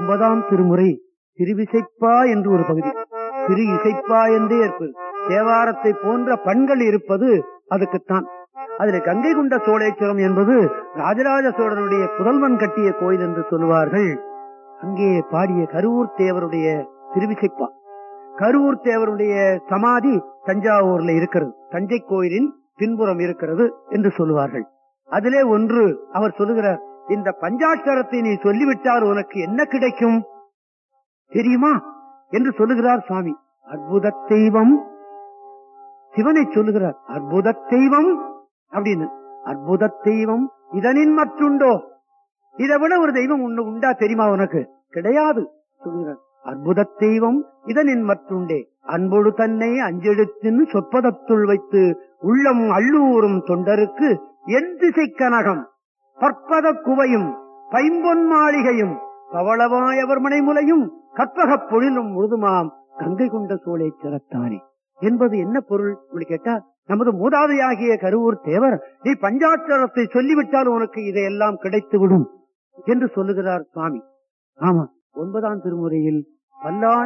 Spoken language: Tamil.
ஒன்பதாம் திருமுறை திருவிசைப்பா என்று ஒரு பகுதி திரு இசைப்பா என்றே இருப்பது தேவாரத்தை போன்ற பண்கள் இருப்பது அதுக்குத்தான் அதில் கங்கை கொண்ட சோழேஸ்வரம் என்பது ராஜராஜ சோழனுடைய புதல்வன் கட்டிய கோயில் என்று சொல்லுவார்கள் அங்கே பாடிய கருவூர் தேவருடைய திருவிசைப்பா கருவூர் தேவருடைய சமாதி தஞ்சாவூர்ல இருக்கிறது தஞ்சை கோயிலின் பின்புறம் இருக்கிறது என்று சொல்லுவார்கள் அதிலே ஒன்று அவர் சொல்லுகிறார் இந்த பஞ்சாட்சரத்தை நீ சொல்லிவிட்டால் உனக்கு என்ன கிடைக்கும் தெரியுமா என்று சொல்லுகிறார் சுவாமி அற்புத தெய்வம் சிவனை சொல்லுகிறார் அற்புத தெய்வம் அப்படின்னு அற்புத தெய்வம் இதனின் மற்றுண்டோ இதை விட ஒரு தெய்வம் உண்டு உண்டா தெரியுமா உனக்கு கிடையாது சொல்லுகிறார் அற்புத தெய்வம் இதனின் மற்றுண்டே அன்பொடு தன்னை அஞ்செழுத்தின் சொற்பதத்துள் வைத்து உள்ளம் அள்ளூரும் தொண்டருக்கு என் திசை கனகம் பற்பத குவையும் பைம்பொன் மாளிகையும் பவளவாயவர் மனைமுலையும் கற்பகப் பொழிலும் முழுதுமாம் கங்கை கொண்ட சோலை சிறத்தானே என்பது என்ன பொருள் இப்படி கேட்டா நமது மூதாதையாகிய கருவூர் தேவர் நீ பஞ்சாட்சரத்தை சொல்லிவிட்டால் உனக்கு இதையெல்லாம் கிடைத்து விடும் என்று சொல்லுகிறார் சுவாமி ஆமா ஒன்பதாம் திருமுறையில் பல்லாண்டு